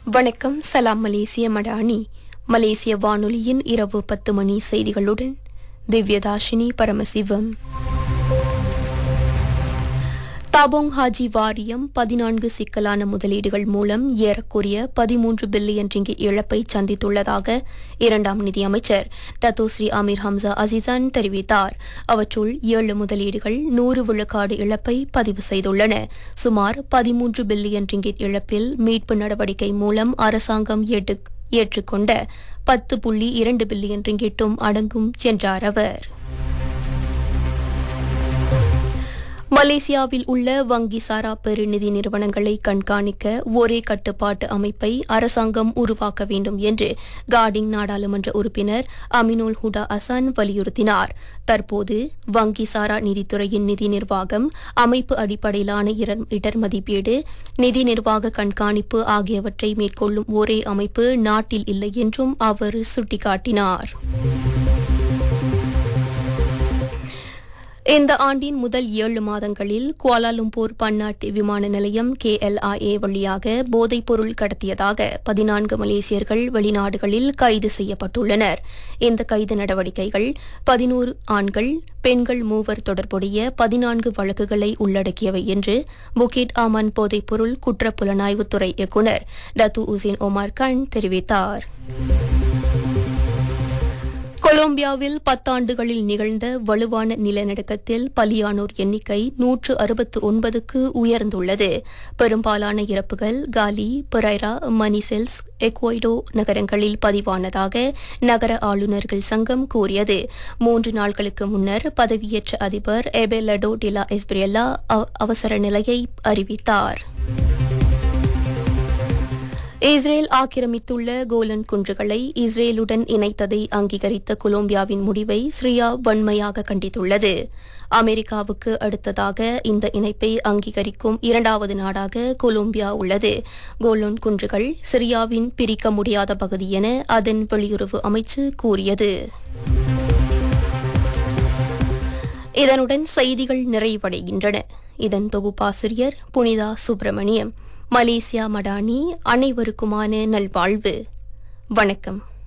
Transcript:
வணக்கம் சலாம் மலேசிய மடானி மலேசிய வானொலியின் இரவு பத்து மணி செய்திகளுடன் திவ்யதாஷினி பரமசிவம் தாபோங் ஹாஜி வாரியம் பதினான்கு சிக்கலான முதலீடுகள் மூலம் ஏறக்குறைய பதிமூன்று பில்லியன் ரிங்கிட் இழப்பை சந்தித்துள்ளதாக இரண்டாம் நிதியமைச்சர் டத்தோஸ்ரீ அமீர் ஹம்சா அசிசான் தெரிவித்தார் அவற்றுள் ஏழு முதலீடுகள் நூறு விழுக்காடு இழப்பை பதிவு செய்துள்ளன சுமார் பதிமூன்று பில்லியன் ரிங்கிட் இழப்பில் மீட்பு நடவடிக்கை மூலம் அரசாங்கம் ஏற்று ஏற்றுக்கொண்ட பத்து புள்ளி இரண்டு பில்லியன் ரிங்கிட்டும் அடங்கும் என்றார் அவர் மலேசியாவில் உள்ள வங்கி சாரா பெருநிதி நிறுவனங்களை கண்காணிக்க ஒரே கட்டுப்பாட்டு அமைப்பை அரசாங்கம் உருவாக்க வேண்டும் என்று கார்டிங் நாடாளுமன்ற உறுப்பினர் அமினுல் ஹுடா அசான் வலியுறுத்தினார் தற்போது வங்கி சாரா நிதித்துறையின் நிதி நிர்வாகம் அமைப்பு அடிப்படையிலான இர- இடர் மதிப்பீடு நிதி நிர்வாக கண்காணிப்பு ஆகியவற்றை மேற்கொள்ளும் ஒரே அமைப்பு நாட்டில் இல்லை என்றும் அவர் சுட்டிக்காட்டினார் இந்த ஆண்டின் முதல் ஏழு மாதங்களில் குவாலாலும்பூர் பன்னாட்டு விமான நிலையம் கேஎல்ஐஏ வழியாக போதைப் பொருள் கடத்தியதாக பதினான்கு மலேசியர்கள் வெளிநாடுகளில் கைது செய்யப்பட்டுள்ளனர் இந்த கைது நடவடிக்கைகள் பதினோரு ஆண்கள் பெண்கள் மூவர் தொடர்புடைய பதினான்கு வழக்குகளை உள்ளடக்கியவை என்று புகிட் ஆமன் போதைப் பொருள் குற்றப்புலனாய்வுத்துறை இயக்குநர் டத்து உசேன் ஒமார் கான் தெரிவித்தார் கொலம்பியாவில் பத்தாண்டுகளில் நிகழ்ந்த வலுவான நிலநடுக்கத்தில் பலியானோர் எண்ணிக்கை நூற்று அறுபத்து ஒன்பதுக்கு உயர்ந்துள்ளது பெரும்பாலான இறப்புகள் காலி பெரைரா மணிசெல்ஸ் எக்வைடோ நகரங்களில் பதிவானதாக நகர ஆளுநர்கள் சங்கம் கூறியது மூன்று நாட்களுக்கு முன்னர் பதவியேற்ற அதிபர் எபெலடோ டிலா எஸ்பிரியல்லா அவ- அவசர நிலையை அறிவித்தார் இஸ்ரேல் ஆக்கிரமித்துள்ள கோலன் குன்றுகளை இஸ்ரேலுடன் இணைத்ததை அங்கீகரித்த கொலம்பியாவின் முடிவை சிரியா வன்மையாக கண்டித்துள்ளது அமெரிக்காவுக்கு அடுத்ததாக இந்த இணைப்பை அங்கீகரிக்கும் இரண்டாவது நாடாக கொலம்பியா உள்ளது கோலன் குன்றுகள் சிரியாவின் பிரிக்க முடியாத பகுதி என அதன் வெளியுறவு அமைச்சு கூறியது இதனுடன் செய்திகள் நிறைவடைகின்றன இதன் தொகுப்பாசிரியர் புனிதா சுப்பிரமணியம் மலேசியா மடானி அனைவருக்குமான நல்வாழ்வு வணக்கம்